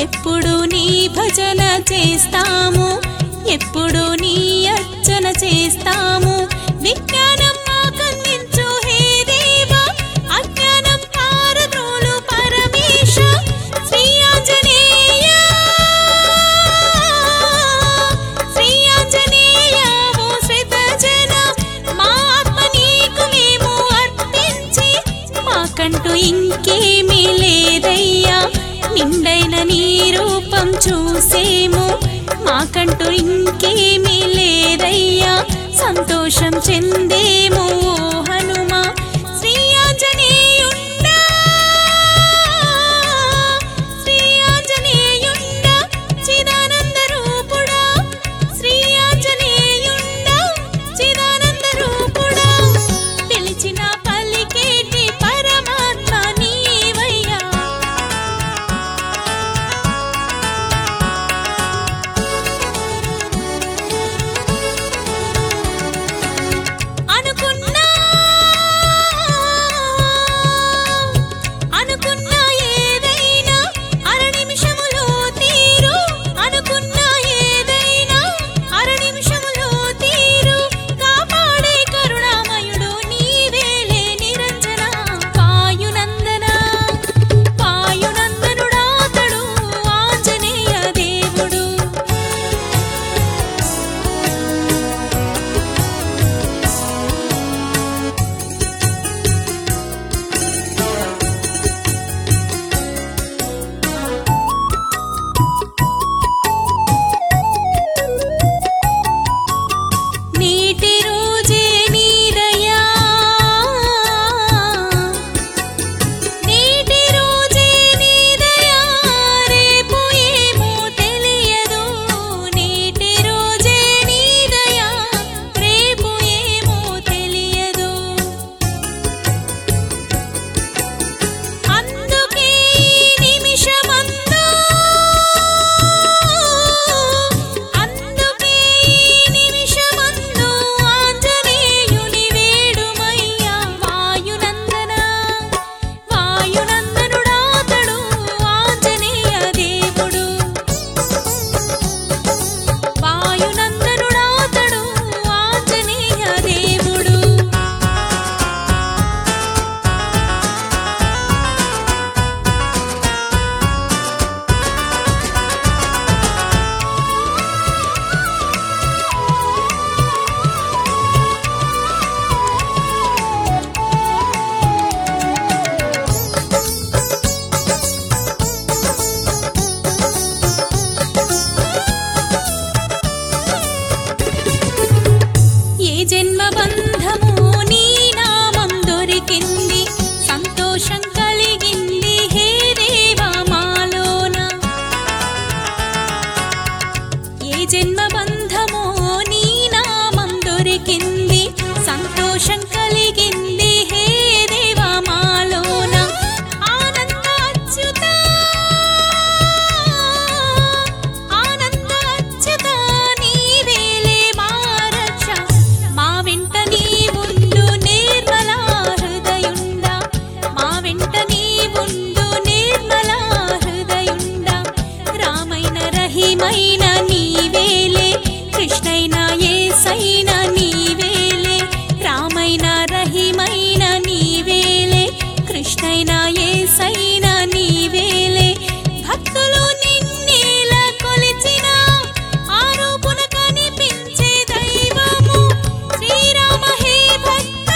ఎప్పుడు నీ భజన చేస్తాము ఎప్పుడు నీ అర్చన చేస్తాము విజ్ఞానం మాకందించు హే దేవా అజ్ఞానం పారద్రోలు పరమేశ శ్రీ ఆంజనేయ శ్రీ ఆంజనేయ ఓ శ్వేత జన మా ఆత్మ నీకు మేము అర్పించి మాకంటూ ఇంకేమీ లేదయ్యా నిండైన నీ రూపం చూసేము మాకంటూ ఇంకేమీ లేదయ్యా సంతోషం చెందేము ఓ హనుమా శ్రీ ఆంజనేయుండా శ్రీ ఆంజనేయుండా చిదానంద రూపుడా శ్రీ ఆంజనేయుండా చిదానంద రూపుడా పిలిచిన పలికేటి పరమాత్మ నీవయ్యా అనుకున్నా అనుకున్నా ఏదైనా అర నిమిషములో తీరు అనుకున్నా ఏదైనా అర నిమిషములో తీరు కాపాడే కరుణామయుడు నీవేలే నిరంజన వాయునందన వాయునందనుడాతడు ఆంజనేయ దేవుడు నీటి రోజే నీదయా నీటి రోజే నీదయా రేపు ఏమో తెలియదు నీటి రోజే నీదయా రేపు ఏమో తెలియదు అందుకే ఈ నిమిషమందు అందుకే ఈ నిమిషమందు ఆంజనేయుని వేడుమయ్యా వాయునందన వాయునందనుడాతడు ఆంజనేయ దేవుడు వాయునందనుడాతడు ఆంజనేయ దేవుడు ఏ జన్మ బంధము నీ నామం దొరికింది సంతోషం కలిగింది హే దేవా మాలోన ఏ జన్మ బంధము నీ నామం దొరికింది సంతోషం కలిగింది హే దేవా మాలోన ఆనంద అచ్యుత ఆనంద అచ్యుత నీవేలే మా రక్ష మా వెంట నీవుండు నిర్మల హృదయుండ మా వెంట నీవుండు నిర్మల హృదయుండ రామైన రహిమైన నీవేలే కృష్ణైన ఏసైన నీవేలే రామైన రహిమైన నీవేలే కృష్ణైన ఏసైన నీవేలే భక్తులు నిన్నేల కొలిచిన ఆరోపున కనిపించే దైవము శ్రీరామ హే భక్త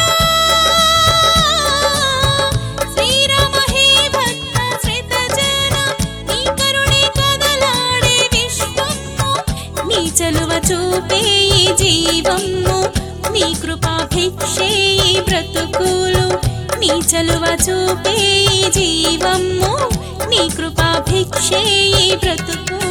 శ్రీరామ హే భక్త శ్వేత జన నీ కరుణే కదలాడే విశ్వము నీ చలువ చూపే ఈ జీవము నీ కృపా భిక్షే ఈ బ్రతుకులు నీ చలువ చూపే ఈ జీవము నీ కృపా భిక్షే ఈ బ్రతుకులు